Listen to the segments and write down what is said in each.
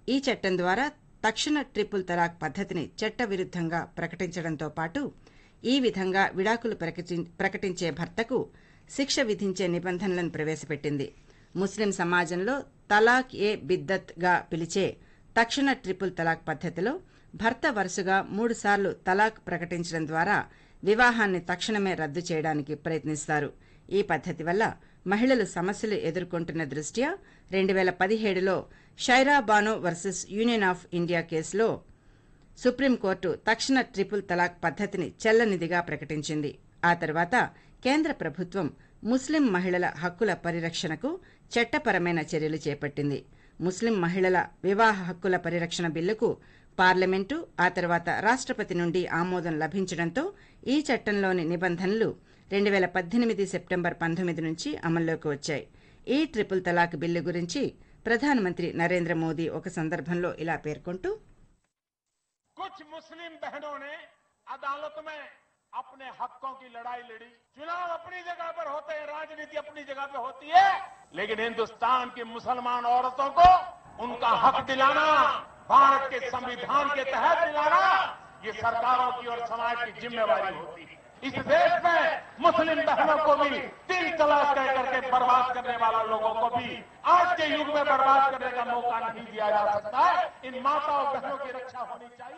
ఈ చట్టం ద్వారా తక్షణ ట్రిపుల్ తలాక్ పద్ధతిని చట్టవిరుద్ధంగా ప్రకటించడంతో పాటు ఈ విధంగా విడాకులు ప్రకటి- ప్రకటించే భర్తకు శిక్ష విధించే నిబంధనలను ప్రవేశపెట్టింది ముస్లిం సమాజంలో తలాక్ ఏ బిద్దత్ గా పిలిచే తక్షణ ట్రిపుల్ తలాక్ పద్ధతిలో భర్త వరుసగా మూడుసార్లు తలాక్ ప్రకటించడం ద్వారా వివాహాన్ని తక్షణమే రద్దు చేయడానికి ప్రయత్నిస్తారు ఈ పద్ధతి వల్ల మహిళలు సమస్యలు ఎదుర్కొంటున్న దృష్ట్యా రెండు వేల పదిహేడులో Shaira Bano versus union of India కేసులో సుప్రీంకోర్టు తక్షణ ట్రిపుల్ తలాక్ పద్ధతిని చెల్లనిదిగా ప్రకటించింది ఆ తర్వాత కేంద్ర ప్రభుత్వం ముస్లిం మహిళల హక్కుల పరిరక్షణకు చట్టపరమైన చర్యలు చేపట్టింది ముస్లిం మహిళల వివాహ హక్కుల పరిరక్షణ బిల్లుకు పార్లమెంటు ఆ తర్వాత రాష్ట్రపతి నుండి ఆమోదం లభించడంతో ఈ చట్టంలోని నిబంధనలు రెండు వేల పద్దెనిమిది సెప్టెంబర్ పంతొమ్మిది నుంచి అమల్లోకి వచ్చాయి ఈ ట్రిపుల్ తలాక్ బిల్లు గురించి ప్రధానమంత్రి నరేంద్ర మోదీ ఒక సందర్భంలో ఇలా పేర్కొంటూ कुछ मुस्लिम बहनों ने अदालत में अपने हकों की लड़ाई लड़ी चुनाव अपनी जगह पर होते हैं राजनीति अपनी जगह पे होती है लेकिन हिंदुस्तान की मुसलमान औरतों को उनका हक दिलाना भारत के संविधान के तहत दिलाना ये सरकारों की और समाज की जिम्मेवारी होती है इस देश में मुस्लिम बहनों को भी तीन तलाक कह करके बर्बाद करने वाले लोगों को भी आज के युग में बर्बाद करने का मौका नहीं दिया जा सकता है इन माता और बहनों की रक्षा होनी चाहिए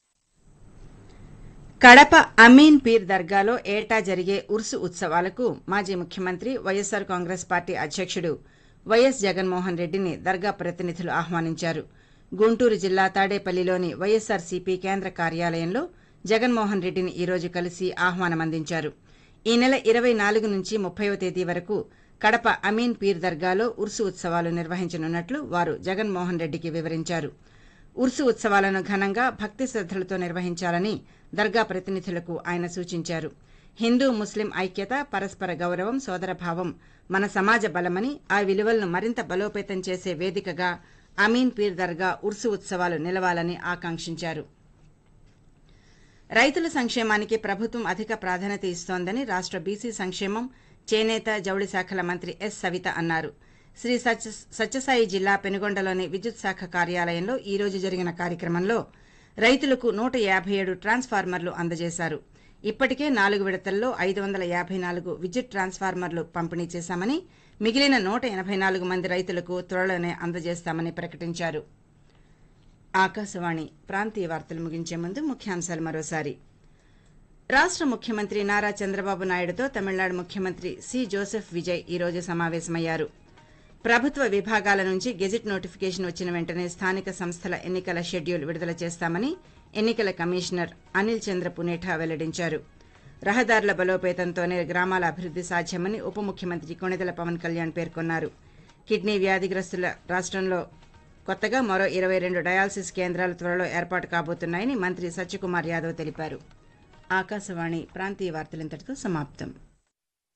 కడప అమీన్ పీర్ దర్గాలో ఏటా జరిగే ఉర్సు ఉత్సవాలకు మాజీ ముఖ్యమంత్రి వైఎస్సార్ కాంగ్రెస్ పార్టీ అధ్యక్షుడు వైఎస్ జగన్మోహన్ రెడ్డిని దర్గా ప్రతినిధులు ఆహ్వానించారు గుంటూరు జిల్లా తాడేపల్లిలోని వైఎస్సార్సీపీ కేంద్ర కార్యాలయంలో జగన్మోహన్ రెడ్డిని ఈ రోజు కలిసి ఆహ్వానం అందించారు ఈ నెల ఇరవై నాలుగు నుంచి ముప్పైవ తేదీ వరకు కడప అమీన్ పీర్ దర్గాలో ఉర్సు ఉత్సవాలు నిర్వహించనున్నట్లు వారు జగన్మోహన్ రెడ్డికి వివరించారు ఉర్సు ఉత్సవాలను ఘనంగా భక్తి శ్రద్దలతో నిర్వహించాలని దర్గా ప్రతినిధులకు ఆయన సూచించారు హిందూ ముస్లిం ఐక్యత పరస్పర గౌరవం సోదరభావం మన సమాజ బలమని ఆ విలువలను మరింత బలోపేతం చేసే వేదికగా అమీన్ పీర్ దర్గా ఉర్సు ఉత్సవాలు నిలవాలని ఆకాంక్షించారు రైతుల సంక్షేమానికి ప్రభుత్వం అధిక ప్రాధాన్యత ఇస్తోందని రాష్ట్ర బీసీ సంక్షేమం చేనేత జౌళి శాఖల మంత్రి ఎస్ సవిత అన్నారు శ్రీ సత్య సత్యసాయి జిల్లా పెనుగొండలోని విద్యుత్ శాఖ కార్యాలయంలో ఈ రోజు జరిగిన కార్యక్రమంలో రైతులకు నూట యాభై ఏడు ట్రాన్స్ఫార్మర్లు అందజేశారు ఇప్పటికే నాలుగు విడతల్లో ఐదు వందల యాభై నాలుగు విద్యుత్ ట్రాన్స్ఫార్మర్లు పంపిణీ చేశామని మిగిలిన నూట ఎనభై నాలుగు మంది రైతులకు త్వరలోనే అందజేస్తామని ప్రకటించారు ఆకాశవాణి ప్రాంతీయ వార్తలు ముగించే ముందు ముఖ్యాంశాలు మరోసారి రాష్ట్ర ముఖ్యమంత్రి నారా చంద్రబాబు నాయుడుతో తమిళనాడు ముఖ్యమంత్రి సి జోసెఫ్ విజయ్ ఈ రోజు సమావేశమయ్యారు ప్రభుత్వ విభాగాల నుంచి గెజిట్ నోటిఫికేషన్ వచ్చిన వెంటనే స్థానిక సంస్థల ఎన్నికల షెడ్యూల్ విడుదల చేస్తామని ఎన్నికల కమిషనర్ అనిల్ చంద్ర పునేఠా వెల్లడించారు రహదారుల బలోపేతంతోనే గ్రామాల అభివృద్ది సాధ్యమని ఉప ముఖ్యమంత్రి కొణిదెల పవన్ కళ్యాణ్ పేర్కొన్నారు కిడ్నీ వ్యాధిగ్రస్తుల రాష్ట్రంలో కొత్తగా మరో ఇరవై రెండు డయాలసిస్ కేంద్రాలు త్వరలో ఏర్పాటు కాబోతున్నాయని మంత్రి సత్యకుమార్ యాదవ్ తెలిపారు ఆకాశవాణి ప్రాంతీయ వార్తలింతటితో సమాప్తం